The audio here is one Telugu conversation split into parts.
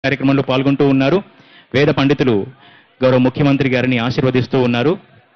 కార్యక్రమంలో పాల్గొంటూ ఉన్నారు వేద పండితులు గౌరవ ముఖ్యమంత్రి గారిని ఆశీర్వదిస్తూ ఉన్నారు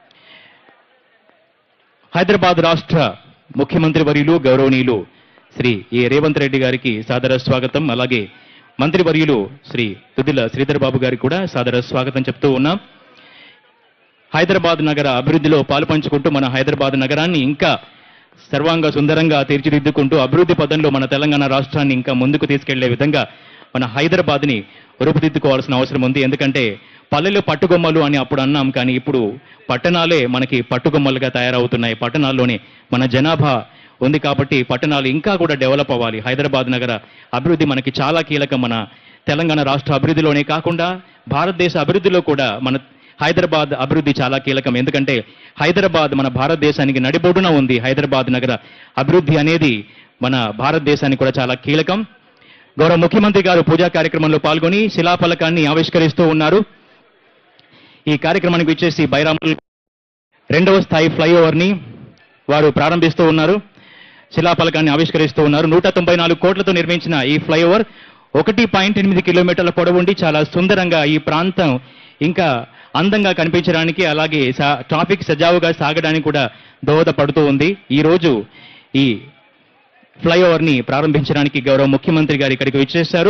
హైదరాబాద్ రాష్ట్ర ముఖ్యమంత్రి వర్యులు గౌరవనీయులు శ్రీ ఏ రేవంత్ రెడ్డి గారికి సాదర స్వాగతం అలాగే మంత్రి వర్యులు శ్రీ తుదిల శ్రీధర్ బాబు గారికి కూడా సాదర స్వాగతం చెప్తూ ఉన్నాం హైదరాబాద్ నగర అభివృద్ధిలో పాలుపంచుకుంటూ మన హైదరాబాద్ నగరాన్ని ఇంకా సర్వాంగ సుందరంగా తీర్చిదిద్దుకుంటూ అభివృద్ధి పదంలో మన తెలంగాణ రాష్ట్రాన్ని ఇంకా ముందుకు తీసుకెళ్లే విధంగా మన హైదరాబాద్ని రూపుదిద్దుకోవాల్సిన అవసరం ఉంది ఎందుకంటే పల్లెలు పట్టుగొమ్మలు అని అప్పుడు అన్నాం కానీ ఇప్పుడు పట్టణాలే మనకి పట్టుగొమ్మలుగా తయారవుతున్నాయి పట్టణాల్లోనే మన జనాభా ఉంది కాబట్టి పట్టణాలు ఇంకా కూడా డెవలప్ అవ్వాలి హైదరాబాద్ నగర అభివృద్ధి మనకి చాలా కీలకం మన తెలంగాణ రాష్ట్ర అభివృద్ధిలోనే కాకుండా భారతదేశ అభివృద్ధిలో కూడా మన హైదరాబాద్ అభివృద్ధి చాలా కీలకం ఎందుకంటే హైదరాబాద్ మన భారతదేశానికి నడిబొడున ఉంది హైదరాబాద్ నగర అభివృద్ధి అనేది మన భారతదేశానికి కూడా చాలా కీలకం గౌరవ ముఖ్యమంత్రి గారు పూజా కార్యక్రమంలో పాల్గొని శిలాఫలకాన్ని ఆవిష్కరిస్తూ ఉన్నారు ఈ కార్యక్రమానికి వచ్చేసి బైరాముల్ రెండవ స్థాయి ఫ్లైఓవర్ ని వారు ప్రారంభిస్తూ ఉన్నారు శిలాఫలకాన్ని ఆవిష్కరిస్తూ ఉన్నారు నూట తొంభై నాలుగు కోట్లతో నిర్మించిన ఈ ఫ్లైఓవర్ ఒకటి పాయింట్ ఎనిమిది కిలోమీటర్ల పొడవుండి చాలా సుందరంగా ఈ ప్రాంతం ఇంకా అందంగా కనిపించడానికి అలాగే సా- ట్రాఫిక్ సజావుగా సాగడానికి కూడా దోహదపడుతూ ఉంది ఈ రోజు ఈ ఫ్లైఓవర్ ని ప్రారంభించడానికి గౌరవ ముఖ్యమంత్రి గారు ఇక్కడికి వచ్చేశారు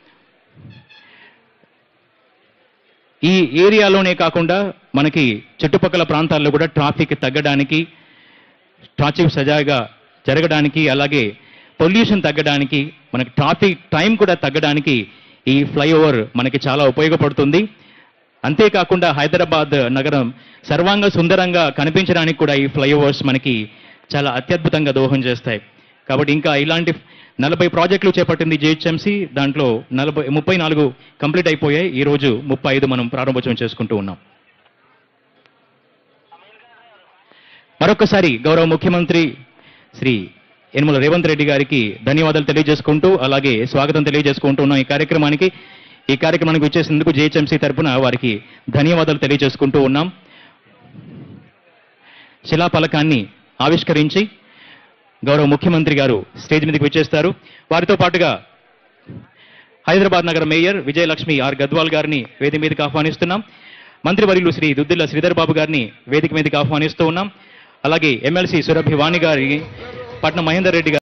ఈ ఏరియాలోనే కాకుండా మనకి చుట్టుపక్కల ప్రాంతాల్లో కూడా ట్రాఫిక్ తగ్గడానికి ట్రాఫిక్ సజావుగా జరగడానికి అలాగే పొల్యూషన్ తగ్గడానికి మనకి ట్రాఫిక్ టైం కూడా తగ్గడానికి ఈ ఫ్లైఓవర్ మనకి చాలా ఉపయోగపడుతుంది అంతేకాకుండా హైదరాబాద్ నగరం సర్వాంగ సుందరంగా కనిపించడానికి కూడా ఈ ఫ్లైఓవర్స్ మనకి చాలా అత్యద్భుతంగా దోహం చేస్తాయి కాబట్టి ఇంకా ఇలాంటి నలభై ప్రాజెక్టులు చేపట్టింది జిహెచ్ఎంసి దాంట్లో నలభై ముప్పై నాలుగు కంప్లీట్ అయిపోయాయి ఈ రోజు ముప్పై ఐదు మనం ప్రారంభోత్సవం చేసుకుంటూ ఉన్నాం మరొకసారి గౌరవ ముఖ్యమంత్రి శ్రీ యనమల రేవంత్ రెడ్డి గారికి ధన్యవాదాలు తెలియజేసుకుంటూ అలాగే స్వాగతం తెలియజేసుకుంటూ ఉన్నాం ఈ కార్యక్రమానికి ఈ కార్యక్రమానికి వచ్చేసినందుకు జేహెచ్ఎంసీ తరపున వారికి ధన్యవాదాలు తెలియజేసుకుంటూ ఉన్నాం శిలాఫలకాన్ని ఆవిష్కరించి గౌరవ ముఖ్యమంత్రి గారు స్టేజ్ మీదకి వచ్చేస్తారు వారితో పాటుగా హైదరాబాద్ నగర మేయర్ విజయలక్ష్మి ఆర్ గద్వాల్ గారిని వేదిక మీదకి ఆహ్వానిస్తున్నాం మంత్రివర్యులు శ్రీ దుద్దిల్ల శ్రీధర్ బాబు గారిని వేదిక మీదకి ఆహ్వానిస్తూ ఉన్నాం అలాగే ఎమ్మెల్సీ సురభి వాణి గారి పట్నం మహేందర్ రెడ్డి గారు